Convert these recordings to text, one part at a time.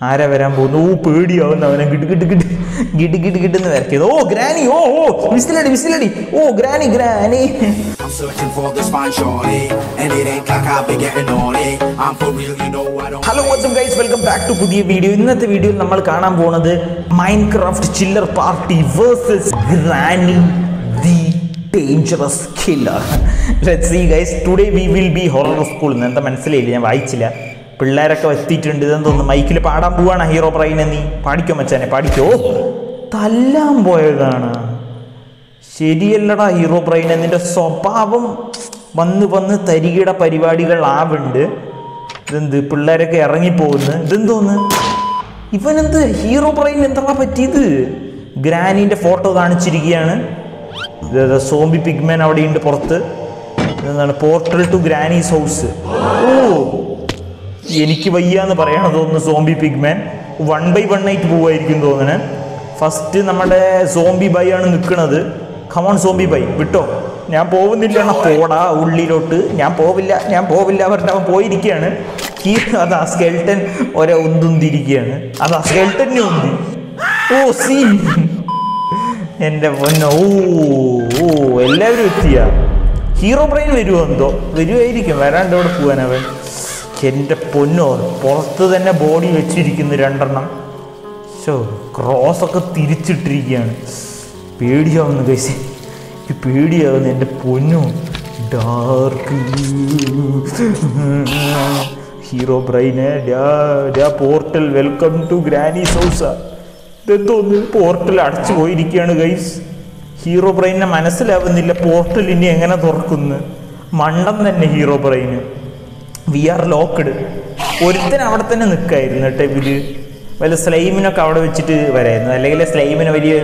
ആരാ വരാൻ പോകുന്നു ഓ പേടിയാവുന്ന അവനെ ഗിഡ് ഗിഡ് ഗിഡ് ഗിഡ് ഗിഡ് ഗിഡ് വരക്കിയത് ഓ ഗ്രാനി ഓ ഓ വിസിലടി വിസിലടി ഓ Granny Granny I'm searching for this fine shorty, and it ain't like I've been getting on it. I'm for real, you know I don't. Hello what's up guys welcome back to പുതിയ video ഇന്നത്തെ വീഡിയോയിൽ നമ്മൾ കാണാൻ പോകുന്നത് Minecraft chiller party versus Granny the dangerous killer let see guys today we will be horror school എന്താ മനസ്സിലായില്ല ഞാൻ വായിച്ചില്ല പിള്ളേരൊക്കെ എത്തിയിട്ടുണ്ട് ഇതെന്തോന്ന് മൈക്കിൽ പാടാൻ പോവാണ് ഹീറോ ബ്രൈനെ നീ പാടിക്കോ മച്ചാനെ പാടിക്കോ തല്ലാൻ പോയതാണ് ശരിയല്ലടാ ഹീറോ ബ്രെയിൻ നിന്റെ സ്വഭാവം വന്ന് വന്ന് തരികിട പരിപാടികൾ ആവുണ്ട് ഇതെന്ത് പിള്ളേരൊക്കെ ഇറങ്ങിപ്പോകുന്നു ഇതെന്തോന്ന് ഇവനെന്ത് ഹീറോ ബ്രെയിൻ എന്താ പറ്റിയത് ഗ്രാനിൻ്റെ ഫോട്ടോ കാണിച്ചിരിക്കുകയാണ് ഇത് സോംബി പിഗ്മാൻ അവിടെയുണ്ട് പുറത്ത് ഇതെന്താണ് പോർട്ടൽ ടു ഗ്രാനീസ് ഹൗസ് ഓ എനിക്ക് വയ്യാന്ന് പറയണ തോന്നുന്നു zombie pigman one by one ആയിട്ട് പോവായിരിക്കും തോന്നുന്നു ഫസ്റ്റ് നമ്മുടെ സോംബി ബൈ ആണ് നിൽക്കുന്നത് ഖമോൺ സോംബി ബൈ വിട്ടോ ഞാൻ പോകുന്നില്ല എന്നാ പോടാ ഉള്ളിലോട്ട് ഞാൻ പോവില്ല ഞാൻ പോവില്ല പറഞ്ഞിട്ട് അവൻ പോയിരിക്കുകയാണ് ഈ അതാ സ്കെൽട്ടൻ ഒരേ ഉന്തുന്തിരിക്കുകയാണ് അതാ സ്കെൽട്ടനെ ഉന്തി ഓ സീ എൻ്റെ പൊന്നോ ഓ ഓ എല്ലാവരും എത്തിയ ഹീറോ ബ്രെയിൻ വരുമോ എന്തോ വരുമായിരിക്കും വരാണ്ട് ഇവിടെ പോവാൻ അവൻ എൻ്റെ പൊന്നോ പുറത്ത് തന്നെ ബോഡി വെച്ചിരിക്കുന്നു രണ്ടെണ്ണം ഷോ ക്രോസൊക്കെ തിരിച്ചിട്ടിരിക്കുകയാണ് പേടിയാവുന്നു കൈസി എനിക്ക് പേടിയാവുന്നു എൻ്റെ പൊന്നു ഡാർക്ക് ഹീറോ ബ്രൈനെ പോർട്ടൽ വെൽക്കം ടു ഗ്രാനി സൗസ ഇതെന്തോന്ന് പോർട്ടൽ അടച്ചു പോയിരിക്കുകയാണ് ഗൈസ് ഹീറോ ബ്രെയിനെ മനസ്സിലാവുന്നില്ല പോർട്ടൽ ഇനി എങ്ങനെ തുറക്കുന്നു മണ്ടം തന്നെ ഹീറോ ബ്രെയിന് വി ആർ ലോക്ക്ഡ് ഒരുത്തൻ അവിടെ തന്നെ നിൽക്കായിരുന്നു കേട്ടോ ഇവര് വല്ല സ്ലൈമിനൊക്കെ അവിടെ വെച്ചിട്ട് വരായിരുന്നു അല്ലെങ്കിൽ സ്ലൈമിന് വലിയ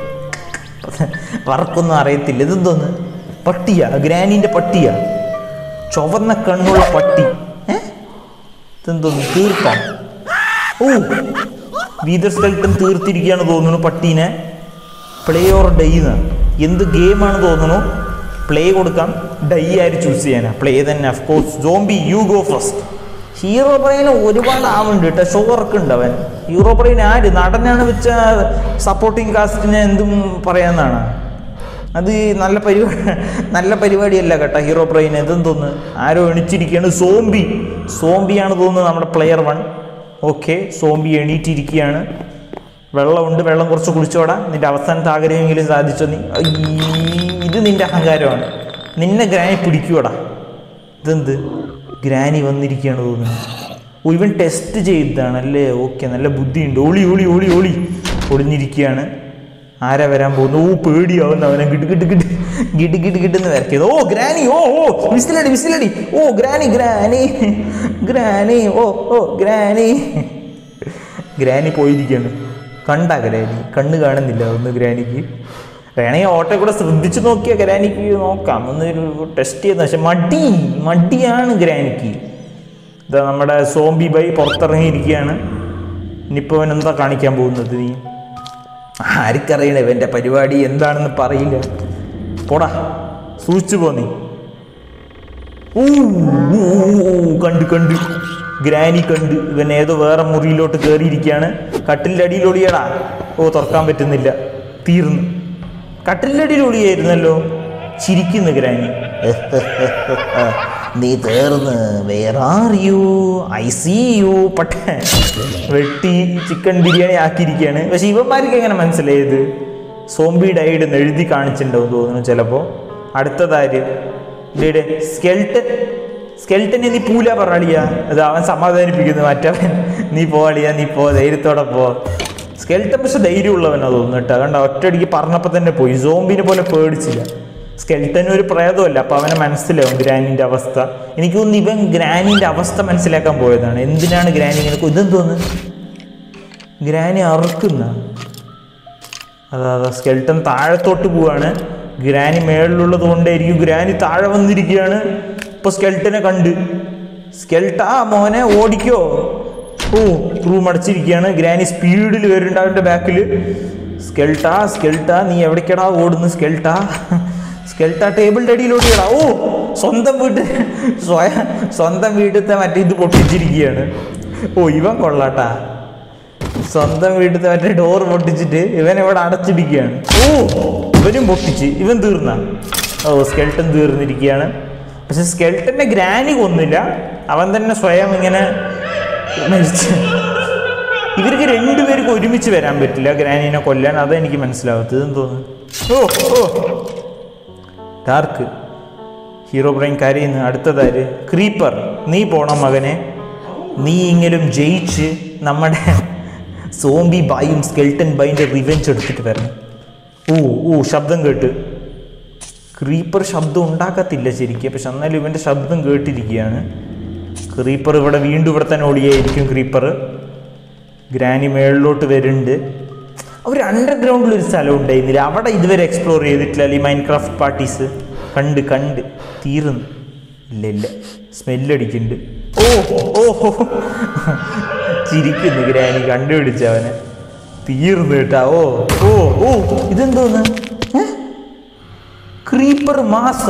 വർക്കൊന്നും അറിയത്തില്ല ഇതെന്തോന്ന് പട്ടിയാ ഗ്രാനിന്റെ പട്ടിയാ ചുവന്ന കണ്ണുള്ള പട്ടി ഏ ഇതെന്തോന്ന് തീർത്താ ഓ വീതർ സ്കെൽട്ടൻ തീർത്തിരിക്കുകയാണ് തോന്നുന്നു പട്ടീനെ പ്ലേ ഓർ ഡൈ എന്ന് എന്ത് ഗെയിമാണ് തോന്നുന്നു പ്ലേ കൊടുക്കാം ഡൈ ആര് ചൂസ് ചെയ്യാനാ പ്ലേ തന്നെ of course zombie you go first Herobrine ഒരുപാട് ആവുന്നുണ്ട് കേട്ടോ ഷോ വർക്ക് ഉണ്ട് അവൻ ഹീറോ ബ്രെയിൻ ആര് നടനാണ് വെച്ച സപ്പോർട്ടിങ് കാസ്റ്റിനെ എന്തും പറയാന്നാണ് അത് നല്ല പരിപാടി നല്ല പരിപാടിയല്ല കേട്ടോ ഹീറോ ബ്രെയിൻ ഇതെന്തോന്ന് ആരോ എണിച്ചിരിക്കുകയാണ് സോംബി സോംബിയാണ് തോന്നുന്നത് നമ്മുടെ പ്ലെയർ വൺ ഓക്കെ സോംബി എണീറ്റിരിക്കുകയാണ് വെള്ളമുണ്ട് വെള്ളം കുറച്ച് കുടിച്ചോടാ നിന്റെ അവസാനത്തെ ആഗ്രഹമെങ്കിലും സാധിച്ചോ നീ അയ്യീ, ഇത് നിന്റെ അഹങ്കാരമാണ് നിന്നെ ഗ്രാനി പിടിക്കൂടാ ഇതെന്ത് ഗ്രാനി വന്നിരിക്കുകയാണ് തോന്നുന്നു ഓ ഇവൻ ടെസ്റ്റ് ചെയ്തതാണ് അല്ലേ ഓക്കെ നല്ല ബുദ്ധിയുണ്ട് ഓളി ഓളി ഓളി ഓളി ഒളിഞ്ഞിരിക്കുകയാണ് ആരാ വരാൻ പോകുന്നു ഓ പേടിയാവുന്ന അവനെ ഗിഡ് ഗിഡ് ഗിഡ് ഗിഡ് ഗിഡ് ഗിഡ് എന്ന് വരക്കിയത് ഓ ഗ്രാനി ഓ ഓ വിസിലടി വിസിലടി ഓ ഗ്രാനി ഗ്രാനി ഗ്രാനി ഓ ഓ ഗ്രാനി ഗ്രാനി പോയിരിക്കുകയാണ് കണ്ടാ ഗ്രാനി കണ്ണ് കാണുന്നില്ല ഒന്ന് ഗ്രാനിക്ക് വേണമെങ്കിൽ ഓട്ടോ കൂടെ ശ്രദ്ധിച്ചു നോക്കിയാൽ ഗ്രാനിക്ക് നോക്കാം ഒന്ന് ടെസ്റ്റ് ചെയ്ത പക്ഷെ മടി മടിയാണ് ഗ്രാനിക്ക് ഇതാ നമ്മുടെ സോംബി ബൈ പുറത്തിറങ്ങിയിരിക്കുകയാണ് ഇനിയിപ്പോൾ അവൻ എന്താ കാണിക്കാൻ പോകുന്നത് നീ ആർക്കറിയണ ഇവൻ്റെ പരിപാടി എന്താണെന്ന് പറയില്ല പോടാ സൂക്ഷിച്ചു പോ നീ ഊ, ഊ, ഊ, കണ്ട് കണ്ട് ഗ്രാനി കണ്ട് ഇവൻ ഏതോ വേറെ മുറിയിലോട്ട് കയറിയിരിക്കുകയാണ് കട്ടിലിൻ്റെ അടിയിൽ ഒളിയടാ ഓ തുറക്കാൻ പറ്റുന്നില്ല തീർന്നു കട്ടിലിൻ്റെ അടിയിൽ ഒളിയായിരുന്നല്ലോ ചിരിക്കുന്നു ഗ്രാനി നീ തീർന്ന് where are you I see you പട്ട വെട്ടി ചിക്കൻ ബിരിയാണി ആക്കിയിരിക്കുകയാണ് പക്ഷെ ഇവന്മാർക്ക് എങ്ങനെ മനസ്സിലായത് സോംബി ഡൈഡ് എന്ന് എഴുതി കാണിച്ചിട്ടുണ്ടാവും തോന്നുന്നു ചിലപ്പോൾ അടുത്തതാര് ഡേടെ സ്കെൽട്ടൻ സ്കെൽട്ടനെ നീ പൂല പറളിയ അത് അവൻ സമാധാനിപ്പിക്കുന്നു മറ്റവൻ നീ പോളിയ നീ പോ ധൈര്യത്തോടെ പോ സ്കെൽട്ടൻ പക്ഷെ ധൈര്യമുള്ളവനാ തോന്നുന്നു കേട്ടോ അതുകൊണ്ട് ഒറ്റയടിക്ക് പറഞ്ഞപ്പോൾ തന്നെ പോയി സോംബിനെ പോലെ പേടിച്ചില്ല സ്കെൽട്ടൻ ഒരു പ്രേതമല്ല അപ്പൊ അവനെ മനസ്സിലാവും ഗ്രാനിന്റെ അവസ്ഥ എനിക്ക് തോന്നുന്നു ഇവൻ ഗ്രാനിന്റെ അവസ്ഥ മനസ്സിലാക്കാൻ പോയതാണ് എന്തിനാണ് ഗ്രാനി ഇങ്ങനെ ഇതെന്തോന്ന് ഗ്രാനി അറുക്കുന്ന അതാ അതാ സ്കെൽട്ടൻ താഴത്തോട്ട് പോവാണ് ഗ്രാനി മേളിലുള്ളത് കൊണ്ടായിരിക്കും ഗ്രാനി താഴെ വന്നിരിക്കുകയാണ് ഇപ്പൊ സ്കെൽട്ടനെ കണ്ട് സ്കെൽട്ടാ മോനെ ഓടിക്കോ ഓ റൂം അടച്ചിരിക്കുകയാണ് ഗ്രാനി സ്പീഡിൽ വരുന്നുണ്ട് അവൻ്റെ ബാക്കിൽ സ്കെൽട്ടാ സ്കെൽട്ടാ നീ എവിടേക്കടാ ഓടുന്നു സ്കെൽട്ടാ സ്കെൽട്ടാ ടേബിളിൻ്റെ അടിയിലോട്ടിയടാ ഓ സ്വന്തം വീട്ട് സ്വയം സ്വന്തം വീട്ടിലത്തെ മറ്റേ ഇത് പൊട്ടിച്ചിരിക്കുകയാണ് ഓ ഇവൻ കൊള്ളാട്ടാ സ്വന്തം വീട്ടിലത്തെ മറ്റേ ഡോർ പൊട്ടിച്ചിട്ട് ഇവൻ ഇവിടെ അടച്ചിരിക്കുകയാണ് ഓ ഇവനും പൊട്ടിച്ച് ഇവൻ തീർന്ന ഓ സ്കെൽട്ടൻ തീർന്നിരിക്കുകയാണ് പക്ഷെ സ്കെൽട്ടന്റെ ഗ്രാനി കൊന്നില്ല അവൻ തന്നെ സ്വയം ഇങ്ങനെ മരിച്ചു ഇവർക്ക് രണ്ടുപേർക്ക് ഒരുമിച്ച് വരാൻ പറ്റില്ല ഗ്രാനീനെ കൊല്ലാൻ അതാ എനിക്ക് മനസ്സിലാവത്തത് എന്തോന്നു ഓ ഓ ഡാർക്ക് ഹീറോ ബ്രെയിൻ കരയുന്നു അടുത്തതാര് ക്രീപ്പർ നീ പോണം മകനെ നീ ഇങ്ങനും ജയിച്ച് നമ്മുടെ സോംബി ബായും സ്കെൽട്ടൻ ബൈൻ്റെ റിവെഞ്ച് എടുത്തിട്ട് വരണം ഓ ഓ ശബ്ദം കേട്ട് ക്രീപ്പർ ശബ്ദം ഉണ്ടാക്കത്തില്ല ശരിക്കും പക്ഷെ എന്നാലും ഇവൻ്റെ ശബ്ദം കേട്ടിരിക്കുകയാണ് ക്രീപ്പർ ഇവിടെ വീണ്ടും ഇവിടെ തന്നെ ഓടിയായിരിക്കും ക്രീപ്പർ ഗ്രാനി മേളിലോട്ട് വരുന്നുണ്ട് അവർ അണ്ടർഗ്രൗണ്ടിൽ ഒരു സ്ഥലം ഉണ്ടായിരുന്നില്ല അവിടെ ഇതുവരെ എക്സ്പ്ലോർ ചെയ്തിട്ടില്ല ഈ മൈൻഡ് ക്രാഫ്റ്റ് പാർട്ടീസ് കണ്ട് കണ്ട് തീർന്നു ഇല്ല ഇല്ല സ്മെല്ലടിക്കുന്നുണ്ട് ഓ ഓ ഹോ. ചിരിക്കുന്നു ഗ്രാനി കണ്ടുപിടിച്ചവനെ തീർന്നു കേട്ടാ ഓ ഓ ഓ ഇതെന്തോന്ന് ക്രീപ്പർ മാസ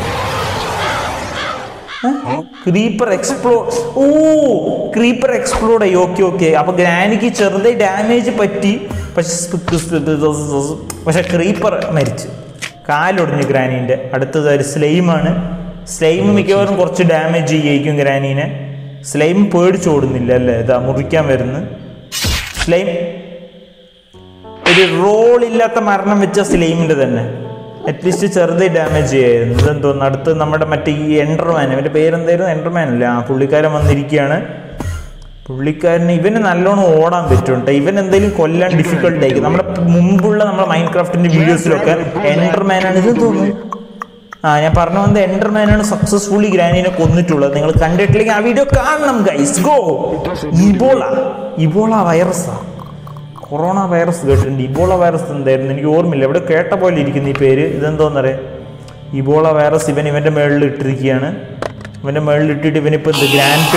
ക്രീപ്പർ എക്സ്പ്ലോ ഓ ക്രീപ്പർ എക്സ്പ്ലോഡ് ആയി ഓക്കെ ഓക്കെ അപ്പൊ ഗ്രാനിക്ക് ചെറുതായി ഡാമേജ് പറ്റി പക്ഷെ പക്ഷെ ക്രീപ്പർ മരിച്ചു കാലൊടിഞ്ഞു ഗ്രാനീൻ്റെ അടുത്തത് ഒരു സ്ലൈമാണ് സ്ലൈം മിക്കവാറും കുറച്ച് ഡാമേജ് ചെയ്യിക്കും ഗ്രാനീനെ സ്ലൈം പേടിച്ചോടുന്നില്ല അല്ലേ ഇതാ മുറിക്കാൻ വരുന്നു സ്ലൈം ഒരു റോൾ ഇല്ലാത്ത മരണം വെച്ച സ്ലൈമിൻ്റെ തന്നെ അറ്റ്ലീസ്റ്റ് ചെറുതായി ഡാമേജ് ചെയ്യായിരുന്നു ഇതെന്തോന്ന് അടുത്ത് നമ്മുടെ മറ്റേ ഈ എൻഡർമാൻ ഇവൻ്റെ പേരെന്തായിരുന്നു എൻഡർമാൻ അല്ല ആ പുള്ളിക്കാരൻ വന്നിരിക്കുകയാണ് പുള്ളിക്കാരന് ഇവന് നല്ലോണം ഓടാൻ പറ്റും ഇവൻ എന്തെങ്കിലും കൊല്ലാൻ ഡിഫിക്കൽട്ട് ആയിരിക്കും നമ്മുടെ മുമ്പുള്ള നമ്മുടെ മൈൻഡ് ക്രാഫ്റ്റിന്റെ വീഡിയോസിലൊക്കെ എൻഡർമാനാണ് ഇത് തോന്നുന്നു ആ ഞാൻ പറഞ്ഞു വന്നത് എൻഡർമാനാണ് സക്സസ്ഫുള്ളി ഗ്രാനിനെ കൊന്നിട്ടുള്ളത് നിങ്ങൾ കണ്ടിട്ടില്ലെങ്കിൽ ആ വീഡിയോ കാണണം ഗൈസ് ഗോ ഇബോള ഇബോള വൈറസാ കൊറോണ വൈറസ് കേട്ടിട്ടുണ്ട് ഇബോള വൈറസ് എന്തായിരുന്നു എനിക്ക് ഓർമ്മയില്ല ഇവിടെ കേട്ട പോലെ ഇരിക്കുന്ന ഈ പേര് ഇതെന്തോന്നറിയാം ഇബോള വൈറസ് ഇവൻ ഇവന്റെ മേളിൽ ഇട്ടിരിക്കുകയാണ് ഇവന്റെ മേളിൽ ഇട്ടിട്ട് ഇവനിപ്പോ എന്ത് ഗ്രാൻഡ്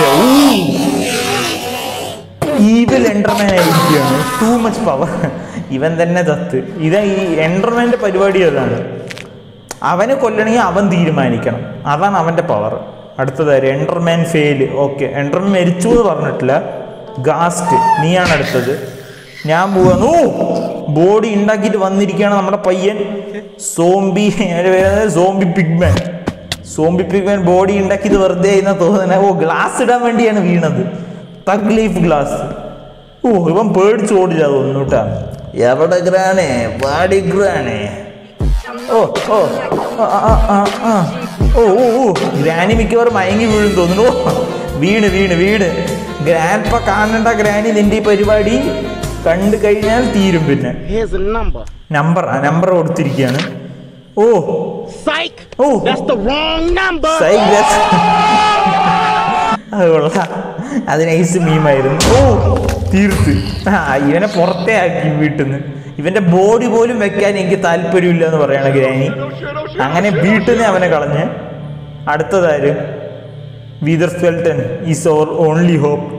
ഈവിൽ എൻഡർമാൻ ആയിരിക്കുകയാണ് ടു മച്ച് പവർ ഇവൻ തന്നെ തത്ത് ഇതാ ഈ എൻഡർമാൻ്റെ പരിപാടി അതാണ് അവനെ കൊല്ലണമെങ്കിൽ അവൻ തീരുമാനിക്കണം അതാണ് അവൻ്റെ പവർ അടുത്തതായി എൻഡർമാൻ ഫെയിൽ ഓക്കെ എൻഡർമാൻ മരിച്ചു എന്ന് പറഞ്ഞിട്ടില്ല ഗാസ്റ്റ് നീയാണ് അടുത്തത് ഞാൻ പോവാന്നു ബോഡി ഉണ്ടാക്കിയിട്ട് വന്നിരിക്കുകയാണ് നമ്മുടെ പയ്യൻ സോംബി അതിന്റെ പേര് zombie pigman zombie pigman body ഉണ്ടാക്കിയത് വെറുതെ എന്നാ തോന്നുന്നത് ഓ ഗ്ലാസ് ഇടാൻ വേണ്ടിയാണ് വീണത് തഗ് ലീഫ് ഗ്ലാസ് ഓ ഇവൻ പേടിച്ച് ഓടില്ല തോന്നുന്നു കേട്ടാ എവിടെ ഗ്രാണേ വാടി ഗ്രാണേ ഓ ഓ ആ, ആ, ആ, ആ. ഓ ഓ ഓ ഗ്രാനി മിക്കവാറും മയങ്ങി വീഴും തോന്നുന്നു ഓ, വീണ് വീണ് വീണ് ഗ്രാൻഡ് പ കാണണ്ട ഗ്രാനി നിന്റെ ഈ പരിപാടി കണ്ടു കഴിഞ്ഞാൽ തീരും പിന്നെ Here's a number. നമ്പർ ആ നമ്പർ കൊടുത്തിരിക്കുകയാണ് ഓ Psych! Oh That's the wrong number! Psych, that's- അത് കൊള്ളാം അത് നൈസ് മീമായിരുന്നു ഓ തീർത്ത് ആ ഇവനെ പുറത്തേ ആക്കി വീട്ടിൽ നിന്ന് ഇവന്റെ ബോഡി പോലും വെക്കാൻ എനിക്ക് താല്പര്യമില്ല എന്ന് പറയണ ഗ്രാനി അങ്ങനെ വീട്ടിൽ നിന്ന് അവനെ കളഞ്ഞ് അടുത്തതാര് wither skeleton is or only hope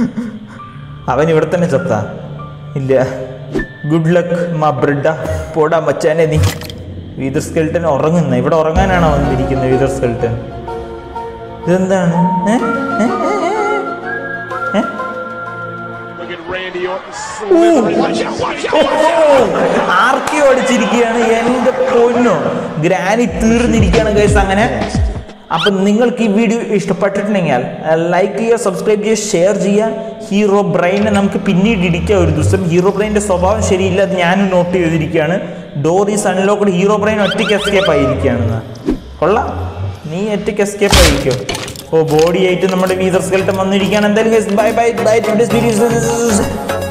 അവൻ ഇവിടെ തന്നെ ചത്ത ഇല്ല ഗുഡ് ലക്ക് മാ ബ്രിഡ പോടാ മച്ചാനെ നീ വീദർ സ്കെൽട്ടൻ ഉറങ്ങുന്ന ഇവിടെ ഉറങ്ങാനാണോ വന്നിരിക്കുന്നത് വീദർ സ്കെൽട്ടൻ ഇതെന്താണ് ഏ? ഏ? ഏ? ഏ? ഏ? Look at Randy Orton ud! slithering. ഓ! ആർക്കി ഓടിച്ചിരിക്കുകയാണ് എന്റെ പൊന്നോ ഗ്രാനി തീർന്നിരിക്കുകയാണ് ഗൈസ് അങ്ങനെ അപ്പൊ നിങ്ങൾക്ക് ഈ വീഡിയോ ഇഷ്ടപ്പെട്ടിട്ടുണ്ടെങ്കിൽ ലൈക്ക് ചെയ്യുക സബ്സ്ക്രൈബ് ചെയ്യുക ഷെയർ ചെയ്യുക ഹീറോ ബ്രെയിനെ നമുക്ക് പിന്നീട് ഇടിക്കാം ഒരു ദിവസം ഹീറോ ബ്രെയിൻ്റെ സ്വഭാവം ശരിയില്ല അത് ഞാനും നോട്ട് ചെയ്തിരിക്കുകയാണ് door is unlocked Herobrine ഒറ്റയ്ക്ക് എസ്കേപ്പ് ആയിരിക്കുകയാണെന്ന് കൊള്ളാം നീ ഒറ്റയ്ക്ക് എസ്കേപ്പ് ആയിരിക്കും ഓ ബോഡി ആയിട്ട് നമ്മുടെ വീതർ സ്കെൽട്ടം വന്നിരിക്കുകയാണ് എന്തായാലും bye bye bye videos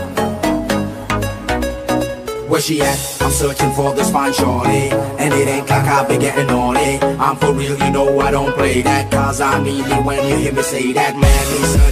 Where she at? I'm searching for the spine shorty And it ain't like I've been getting on it I'm for real, you know I don't play that Cause I mean it when you hear me say that Man, Lisa